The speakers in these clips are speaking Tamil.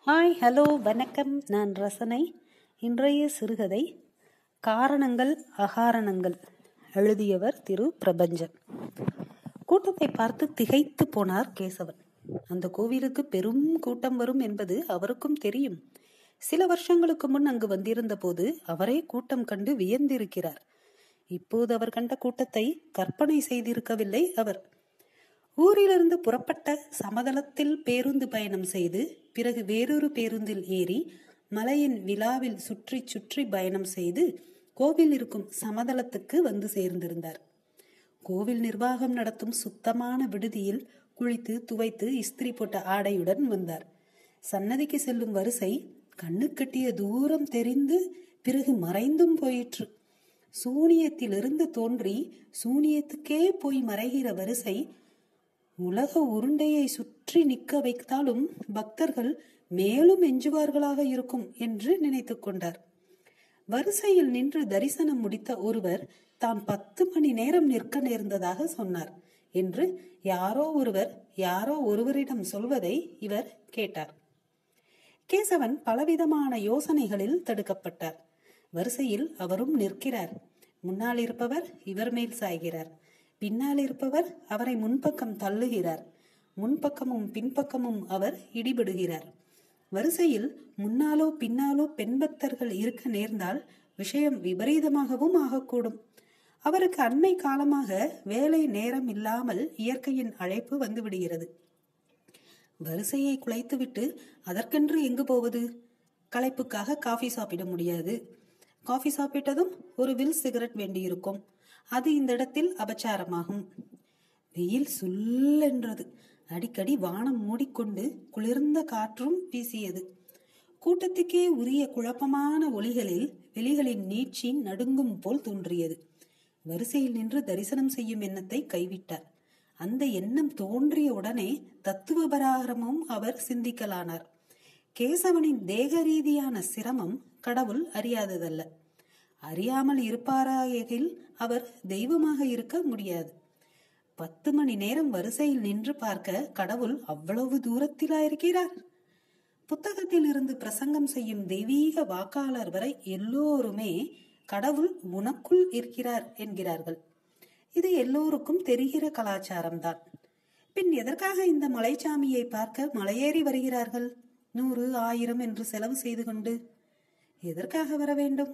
ஹாய் ஹலோ வணக்கம் நான் ரசனை இன்றைய சிறுகதை காரணங்கள் அகாரணங்கள் எழுதியவர் திரு பிரபஞ்சன் கூட்டத்தை பார்த்து திகைத்து போனார் கேசவன் அந்த கோவிலுக்கு பெரும் கூட்டம் வரும் என்பது அவருக்கும் தெரியும் சில வருஷங்களுக்கு முன் அங்கு வந்திருந்த போது அவரே கூட்டம் கண்டு வியந்திருக்கிறார் இப்போது அவர் கண்ட கூட்டத்தை கற்பனை செய்திருக்கவில்லை அவர் ஊரிலிருந்து புறப்பட்ட சமதளத்தில் பேருந்து பயணம் செய்து பிறகு வேறொரு பேருந்தில் ஏறி மலையின் விழாவில் சுற்றி சுற்றி பயணம் செய்து கோவில் இருக்கும் சமதளத்துக்கு வந்து சேர்ந்திருந்தார் கோவில் நிர்வாகம் நடத்தும் சுத்தமான விடுதியில் குளித்து துவைத்து இஸ்திரி போட்ட ஆடையுடன் வந்தார் சன்னதிக்கு செல்லும் வரிசை கண்ணு கட்டிய தூரம் தெரிந்து பிறகு மறைந்தும் போயிற்று சூனியத்திலிருந்து தோன்றி சூனியத்துக்கே போய் மறைகிற வரிசை உலக உருண்டையை சுற்றி நிற்க வைத்தாலும் பக்தர்கள் மேலும் எஞ்சுவார்களாக இருக்கும் என்று நினைத்து கொண்டார் வரிசையில் நின்று தரிசனம் முடித்த ஒருவர் தான் பத்து மணி நேரம் நிற்க நேர்ந்ததாக சொன்னார் என்று யாரோ ஒருவர் யாரோ ஒருவரிடம் சொல்வதை இவர் கேட்டார் கேசவன் பலவிதமான யோசனைகளில் தடுக்கப்பட்டார் வரிசையில் அவரும் நிற்கிறார் முன்னால் இருப்பவர் இவர் மேல் சாய்கிறார் பின்னால் இருப்பவர் அவரை முன்பக்கம் தள்ளுகிறார் முன்பக்கமும் பின்பக்கமும் அவர் இடிபடுகிறார் வரிசையில் முன்னாலோ பின்னாலோ பெண் பக்தர்கள் இருக்க நேர்ந்தால் விஷயம் விபரீதமாகவும் ஆகக்கூடும் அவருக்கு அண்மை காலமாக வேலை நேரம் இல்லாமல் இயற்கையின் அழைப்பு வந்து விடுகிறது வரிசையை குலைத்துவிட்டு அதற்கென்று எங்கு போவது களைப்புக்காக காஃபி சாப்பிட முடியாது காஃபி சாப்பிட்டதும் ஒரு வில் சிகரெட் வேண்டியிருக்கும் அது இந்த இடத்தில் அபச்சாரமாகும் வெயில் சுல்லென்றது அடிக்கடி வானம் மூடிக்கொண்டு குளிர்ந்த காற்றும் வீசியது கூட்டத்துக்கே உரிய குழப்பமான ஒளிகளில் வெளிகளின் நீட்சி நடுங்கும் போல் தோன்றியது வரிசையில் நின்று தரிசனம் செய்யும் எண்ணத்தை கைவிட்டார் அந்த எண்ணம் தோன்றிய உடனே தத்துவபராகரமும் அவர் சிந்திக்கலானார் கேசவனின் தேக ரீதியான சிரமம் கடவுள் அறியாததல்ல அறியாமல் இருப்பாராயில் அவர் தெய்வமாக இருக்க முடியாது பத்து மணி நேரம் வரிசையில் நின்று பார்க்க கடவுள் அவ்வளவு தூரத்திலா இருக்கிறார் புத்தகத்தில் இருந்து பிரசங்கம் செய்யும் தெய்வீக வாக்காளர் வரை எல்லோருமே கடவுள் உனக்குள் இருக்கிறார் என்கிறார்கள் இது எல்லோருக்கும் தெரிகிற கலாச்சாரம்தான் பின் எதற்காக இந்த மலைச்சாமியை பார்க்க மலையேறி வருகிறார்கள் நூறு ஆயிரம் என்று செலவு செய்து கொண்டு எதற்காக வர வேண்டும்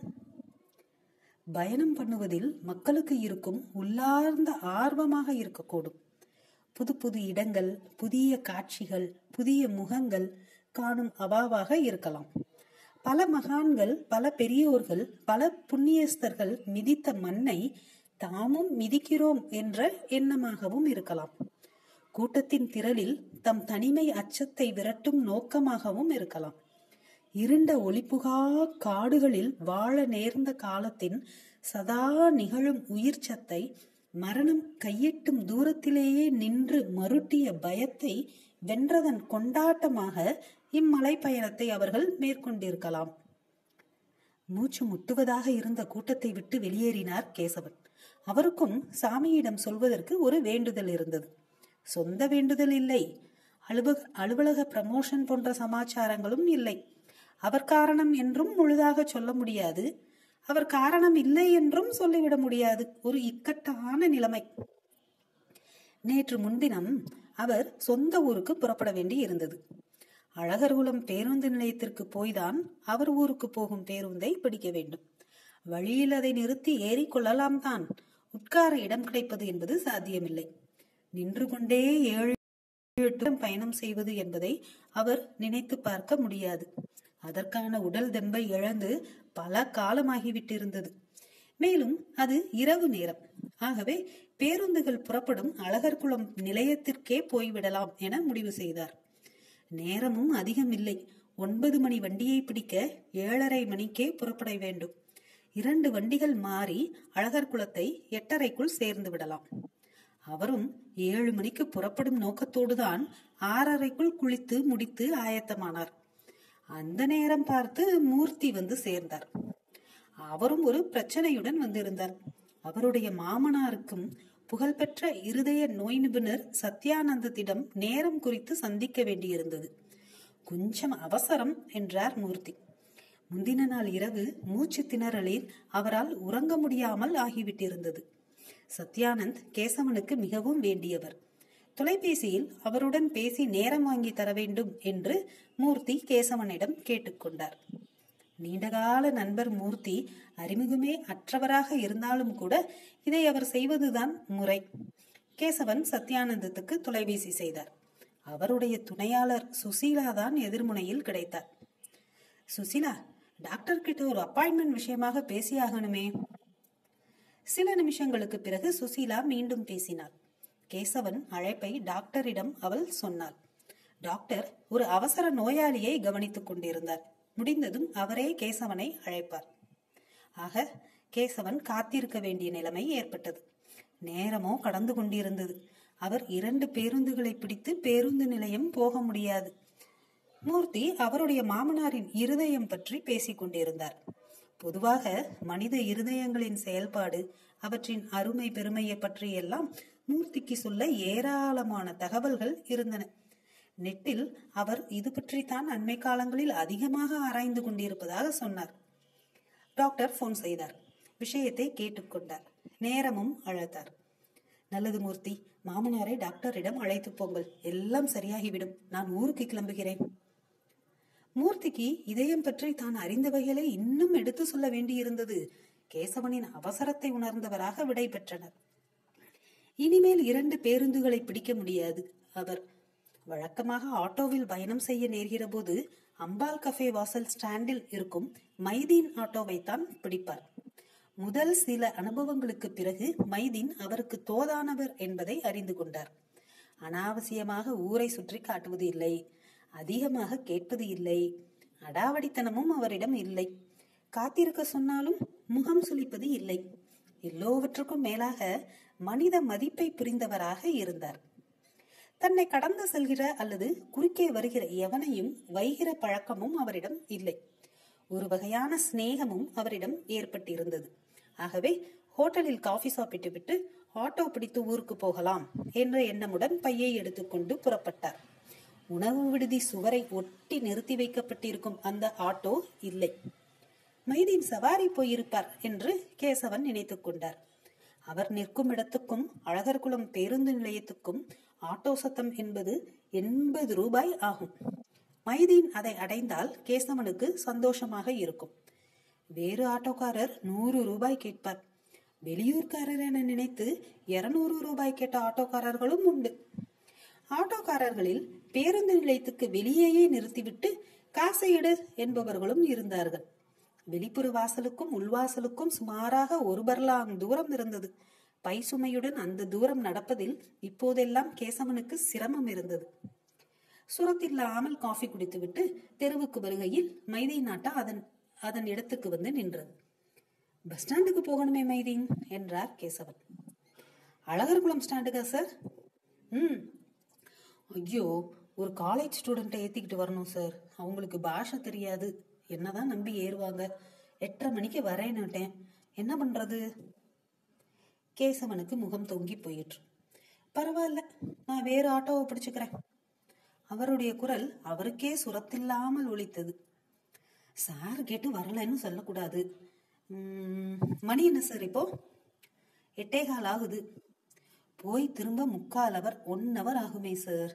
பயணம் பண்ணுவதில் மக்களுக்கு இருக்கும் உள்ளார்ந்த ஆர்வமாக இருக்கக்கூடும் புது புது இடங்கள் புதிய காட்சிகள் புதிய முகங்கள் காணும் அவாவாக இருக்கலாம் பல மகான்கள் பல பெரியோர்கள் பல புண்ணியஸ்தர்கள் மிதித்த மண்ணை தாமும் மிதிக்கிறோம் என்ற எண்ணமாகவும் இருக்கலாம் கூட்டத்தின் திரளில் தம் தனிமை அச்சத்தை விரட்டும் நோக்கமாகவும் இருக்கலாம் இருண்ட ஒளிப்புகா காடுகளில் வாழ நேர்ந்த காலத்தின் சதா நிகழும் உயிர் சத்தை மரணம் கையெட்டும் தூரத்திலேயே நின்று மருட்டிய பயத்தை வென்றதன் கொண்டாட்டமாக இம்மலை பயணத்தை அவர்கள் மேற்கொண்டிருக்கலாம் மூச்சு முட்டுவதாக இருந்த கூட்டத்தை விட்டு வெளியேறினார் கேசவன் அவருக்கும் சாமியிடம் சொல்வதற்கு ஒரு வேண்டுதல் இருந்தது சொந்த வேண்டுதல் இல்லை அலுவலக அலுவலக ப்ரமோஷன் போன்ற சமாச்சாரங்களும் இல்லை அவர் காரணம் என்றும் முழுதாக சொல்ல முடியாது அவர் காரணம் இல்லை என்றும் சொல்லிவிட முடியாது ஒரு இக்கட்டான நிலைமை நேற்று முன்தினம் அவர் சொந்த ஊருக்கு புறப்பட வேண்டி இருந்தது அழகர்குளம் பேருந்து நிலையத்திற்கு போய்தான் அவர் ஊருக்கு போகும் பேருந்தை பிடிக்க வேண்டும் வழியில் அதை நிறுத்தி ஏறிக்கொள்ளலாம் தான் உட்கார இடம் கிடைப்பது என்பது சாத்தியமில்லை நின்று கொண்டே ஏழு பயணம் செய்வது என்பதை அவர் நினைத்து பார்க்க முடியாது அதற்கான உடல் தெம்பை இழந்து பல காலமாகிவிட்டிருந்தது மேலும் அது இரவு நேரம் ஆகவே பேருந்துகள் புறப்படும் அழகர்குளம் நிலையத்திற்கே போய்விடலாம் என முடிவு செய்தார் நேரமும் அதிகம் இல்லை ஒன்பது மணி வண்டியை பிடிக்க ஏழரை மணிக்கே புறப்பட வேண்டும் இரண்டு வண்டிகள் மாறி அழகர் குளத்தை எட்டரைக்குள் சேர்ந்து விடலாம் அவரும் ஏழு மணிக்கு புறப்படும் நோக்கத்தோடுதான் ஆறரைக்குள் குளித்து முடித்து ஆயத்தமானார் அந்த நேரம் பார்த்து மூர்த்தி வந்து சேர்ந்தார் அவரும் ஒரு பிரச்சனையுடன் வந்திருந்தார் அவருடைய மாமனாருக்கும் புகழ்பெற்ற இருதய நோய் நிபுணர் சத்யானந்தத்திடம் நேரம் குறித்து சந்திக்க வேண்டியிருந்தது கொஞ்சம் அவசரம் என்றார் மூர்த்தி முந்தின நாள் இரவு மூச்சு திணறலில் அவரால் உறங்க முடியாமல் ஆகிவிட்டிருந்தது சத்யானந்த் கேசவனுக்கு மிகவும் வேண்டியவர் தொலைபேசியில் அவருடன் பேசி நேரம் வாங்கி தர வேண்டும் என்று மூர்த்தி கேசவனிடம் கேட்டுக்கொண்டார் நீண்டகால நண்பர் மூர்த்தி அறிமுகமே அற்றவராக இருந்தாலும் கூட இதை அவர் செய்வதுதான் முறை கேசவன் சத்யானந்தத்துக்கு தொலைபேசி செய்தார் அவருடைய துணையாளர் சுசீலா தான் எதிர்முனையில் கிடைத்தார் சுசீலா டாக்டர் கிட்ட ஒரு அப்பாயின்மெண்ட் விஷயமாக பேசியாகணுமே சில நிமிஷங்களுக்கு பிறகு சுசீலா மீண்டும் பேசினார் கேசவன் அழைப்பை டாக்டரிடம் அவள் சொன்னாள் டாக்டர் ஒரு அவசர நோயாளியை கவனித்துக் கொண்டிருந்தார் முடிந்ததும் அவரே கேசவனை அழைப்பார் ஆக கேசவன் காத்திருக்க வேண்டிய நிலைமை ஏற்பட்டது நேரமோ கடந்து கொண்டிருந்தது அவர் இரண்டு பேருந்துகளை பிடித்து பேருந்து நிலையம் போக முடியாது மூர்த்தி அவருடைய மாமனாரின் இருதயம் பற்றி பேசிக் கொண்டிருந்தார் பொதுவாக மனித இருதயங்களின் செயல்பாடு அவற்றின் அருமை பெருமையை பற்றி எல்லாம் மூர்த்திக்கு சொல்ல ஏராளமான தகவல்கள் இருந்தன நெட்டில் அவர் இது பற்றித்தான் அண்மை காலங்களில் அதிகமாக ஆராய்ந்து கொண்டிருப்பதாக சொன்னார் டாக்டர் போன் செய்தார் விஷயத்தை கேட்டுக்கொண்டார் நேரமும் அழைத்தார் நல்லது மூர்த்தி மாமனாரை டாக்டரிடம் அழைத்து போங்கள் எல்லாம் சரியாகிவிடும் நான் ஊருக்கு கிளம்புகிறேன் மூர்த்திக்கு இதயம் பற்றி தான் அறிந்த வகையிலே இன்னும் எடுத்து சொல்ல வேண்டியிருந்தது கேசவனின் அவசரத்தை உணர்ந்தவராக விடை பெற்றனர் இனிமேல் இரண்டு பேருந்துகளை பிடிக்க முடியாது அவர் வழக்கமாக ஆட்டோவில் பயணம் செய்ய நேர்கிற போது அம்பாள் கஃபே வாசல் ஸ்டாண்டில் இருக்கும் மைதீன் ஆட்டோவை தான் பிடிப்பார் முதல் சில அனுபவங்களுக்கு பிறகு மைதீன் அவருக்கு தோதானவர் என்பதை அறிந்து கொண்டார் அனாவசியமாக ஊரை சுற்றி காட்டுவது இல்லை அதிகமாக கேட்பது இல்லை அடாவடித்தனமும் அவரிடம் இல்லை காத்திருக்க சொன்னாலும் முகம் சுளிப்பது இல்லை எல்லோவற்றுக்கும் மேலாக மனித மதிப்பை புரிந்தவராக இருந்தார் தன்னை கடந்து செல்கிற அல்லது குறுக்கே வருகிற எவனையும் வைகிற பழக்கமும் அவரிடம் இல்லை ஒரு வகையான சிநேகமும் அவரிடம் ஏற்பட்டிருந்தது ஆகவே ஹோட்டலில் காஃபி சாப்பிட்டு விட்டு ஆட்டோ பிடித்து ஊருக்கு போகலாம் என்ற எண்ணமுடன் பையை எடுத்துக்கொண்டு புறப்பட்டார் உணவு விடுதி சுவரை ஒட்டி நிறுத்தி வைக்கப்பட்டிருக்கும் அந்த ஆட்டோ இல்லை மைதீன் சவாரி போயிருப்பார் என்று கேசவன் நினைத்துக் கொண்டார் அவர் நிற்கும் இடத்துக்கும் அழகர்குளம் பேருந்து நிலையத்துக்கும் ஆட்டோ சத்தம் என்பது எண்பது ரூபாய் ஆகும் மைதீன் அதை அடைந்தால் கேசவனுக்கு சந்தோஷமாக இருக்கும் வேறு ஆட்டோக்காரர் நூறு ரூபாய் கேட்பார் வெளியூர்காரர் என நினைத்து இருநூறு ரூபாய் கேட்ட ஆட்டோக்காரர்களும் உண்டு ஆட்டோக்காரர்களில் பேருந்து நிலையத்துக்கு வெளியேயே நிறுத்திவிட்டு காசை எடு என்பவர்களும் இருந்தார்கள் வெளிப்புற வாசலுக்கும் உள்வாசலுக்கும் சுமாராக ஒரு பர்லாங் தூரம் இருந்தது பை சுமையுடன் அந்த தூரம் நடப்பதில் இப்போதெல்லாம் கேசவனுக்கு சிரமம் இருந்தது சுரத்தில்லாமல் காஃபி குடித்துவிட்டு தெருவுக்கு வருகையில் மைதை நாட்டா அதன் அதன் இடத்துக்கு வந்து நின்றது பஸ் ஸ்டாண்டுக்கு போகணுமே மைதீன் என்றார் கேசவன் அழகர்குளம் ஸ்டாண்டுக்கா சார் ம் ஐயோ ஒரு காலேஜ் ஸ்டூடெண்ட்டை ஏத்திக்கிட்டு வரணும் சார் அவங்களுக்கு பாஷை தெரியாது என்னதான் நம்பி ஏறுவாங்க எட்டரை மணிக்கு வரேன்னுட்டேன் என்ன பண்றது கேசவனுக்கு முகம் தொங்கி போயிற்று பரவாயில்ல நான் வேறு ஆட்டோவை பிடிச்சுக்கிறேன் அவருடைய குரல் அவருக்கே சுரத்தில்லாமல் ஒலித்தது சார் கேட்டு வரலன்னு சொல்லக்கூடாது உம், மணி என்ன சார் இப்போ எட்டே கால் ஆகுது போய் திரும்ப முக்கால் அவர் ஒன் அவர் ஆகுமே சார்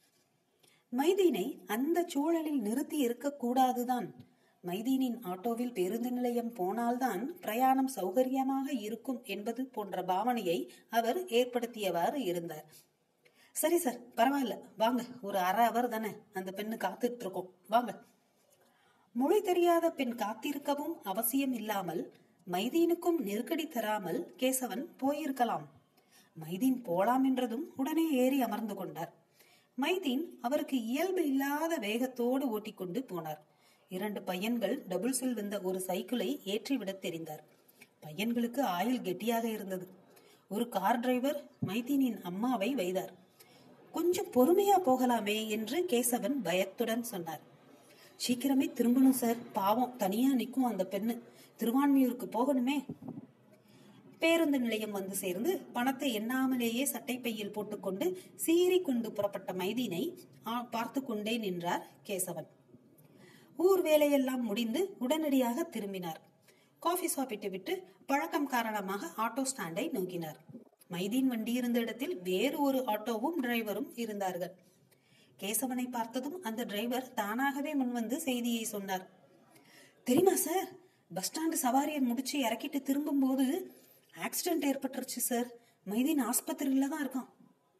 மைதீனை அந்த சூழலில் நிறுத்தி இருக்கக்கூடாதுதான் மைதீனின் ஆட்டோவில் பேருந்து நிலையம் போனால்தான் பிரயாணம் சௌகரியமாக இருக்கும் என்பது போன்ற பாவனையை அவர் ஏற்படுத்தியவாறு இருந்தார் சரி சார் பரவாயில்ல வாங்க ஒரு அரை அவர் தானே அந்த பெண்ணு காத்துட்டு இருக்கோம் வாங்க மொழி தெரியாத பெண் காத்திருக்கவும் அவசியம் இல்லாமல் மைதீனுக்கும் நெருக்கடி தராமல் கேசவன் போயிருக்கலாம் மைதீன் போலாம் என்றதும் உடனே ஏறி அமர்ந்து கொண்டார் மைதீன் அவருக்கு இயல்பு இல்லாத வேகத்தோடு ஓட்டிக்கொண்டு போனார் இரண்டு பையன்கள் டபுள்ஸில் வந்த ஒரு சைக்கிளை ஏற்றிவிடத் தெரிந்தார் பையன்களுக்கு ஆயுள் கெட்டியாக இருந்தது ஒரு கார் டிரைவர் மைதீனின் அம்மாவை வைத்தார் கொஞ்சம் பொறுமையா போகலாமே என்று கேசவன் பயத்துடன் சொன்னார் சீக்கிரமே திரும்பணும் சார் பாவம் தனியா நிக்கும் அந்த பெண்ணு திருவான்மியூருக்கு போகணுமே பேருந்து நிலையம் வந்து சேர்ந்து பணத்தை எண்ணாமலேயே சட்டைப்பையில் போட்டுக்கொண்டு சீறி கொண்டு புறப்பட்ட மைதீனை பார்த்து கொண்டே நின்றார் கேசவன் ஊர் வேலையெல்லாம் முடிந்து உடனடியாக திரும்பினார் காஃபி சாப்பிட்டு விட்டு பழக்கம் காரணமாக ஆட்டோ ஸ்டாண்டை நோக்கினார் மைதீன் வண்டி இருந்த இடத்தில் வேறு ஒரு ஆட்டோவும் டிரைவரும் இருந்தார்கள் கேசவனை பார்த்ததும் அந்த டிரைவர் தானாகவே முன்வந்து செய்தியை சொன்னார் தெரியுமா சார் பஸ் ஸ்டாண்டு சவாரியை முடிச்சு இறக்கிட்டு திரும்பும் போது ஆக்சிடென்ட் ஏற்பட்டுருச்சு சார் மைதீன் ஆஸ்பத்திரியில தான் இருக்கான்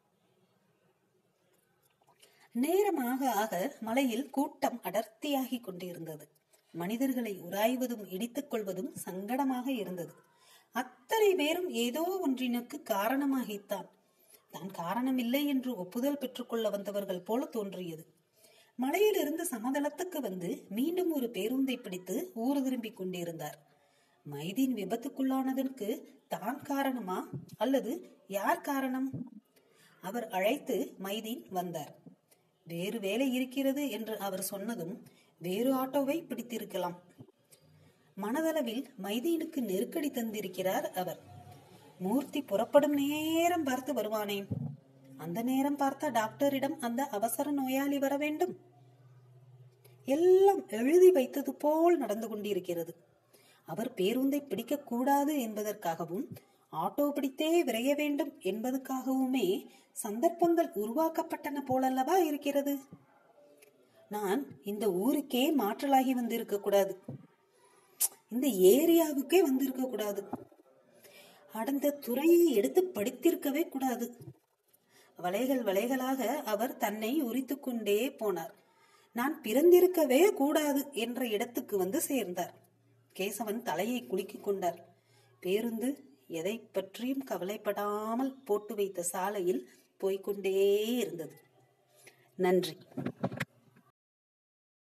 நேரமாக ஆக மலையில் கூட்டம் அடர்த்தியாகி கொண்டிருந்தது மனிதர்களை உராய்வதும் இடித்துக் கொள்வதும் சங்கடமாக இருந்தது அத்தனை பேரும் ஏதோ ஒன்றினுக்கு காரணமாகித்தான் தான் காரணமில்லை என்று ஒப்புதல் பெற்றுக்கொள்ள வந்தவர்கள் போல தோன்றியது மலையிலிருந்து சமதளத்துக்கு வந்து மீண்டும் ஒரு பேருந்தை பிடித்து ஊர் திரும்பிக் கொண்டிருந்தார் மைதீன் விபத்துக்குள்ளானதற்கு தான் காரணமா அல்லது யார் காரணம் அவர் அழைத்து மைதீன் வந்தார் வேறு வேலை இருக்கிறது என்று அவர் சொன்னதும் வேறு ஆட்டோவை பிடித்திருக்கலாம் மனதளவில் மைதீனுக்கு நெருக்கடி தந்திருக்கிறார் அவர் மூர்த்தி புறப்படும் நேரம் பார்த்து வருவானேன் அந்த நேரம் பார்த்த டாக்டரிடம் அந்த அவசர நோயாளி வர வேண்டும் எல்லாம் எழுதி வைத்தது போல் நடந்து கொண்டிருக்கிறது அவர் பேருந்தை பிடிக்க கூடாது என்பதற்காகவும் ஆட்டோ பிடித்தே விரைய வேண்டும் என்பதற்காகவுமே சந்தர்ப்பங்கள் உருவாக்கப்பட்டன போலல்லவா இருக்கிறது நான் இந்த ஊருக்கே மாற்றலாகி வந்திருக்க கூடாது இந்த ஏரியாவுக்கே வந்திருக்க கூடாது அடந்த துறையை எடுத்து படித்திருக்கவே கூடாது வலைகள் வலைகளாக அவர் தன்னை உரித்து கொண்டே போனார் நான் பிறந்திருக்கவே கூடாது என்ற இடத்துக்கு வந்து சேர்ந்தார் கேசவன் தலையை குலுக்கிக் கொண்டார் பேருந்து எதை பற்றியும் கவலைப்படாமல் போட்டு வைத்த சாலையில் போய்கொண்டே இருந்தது நன்றி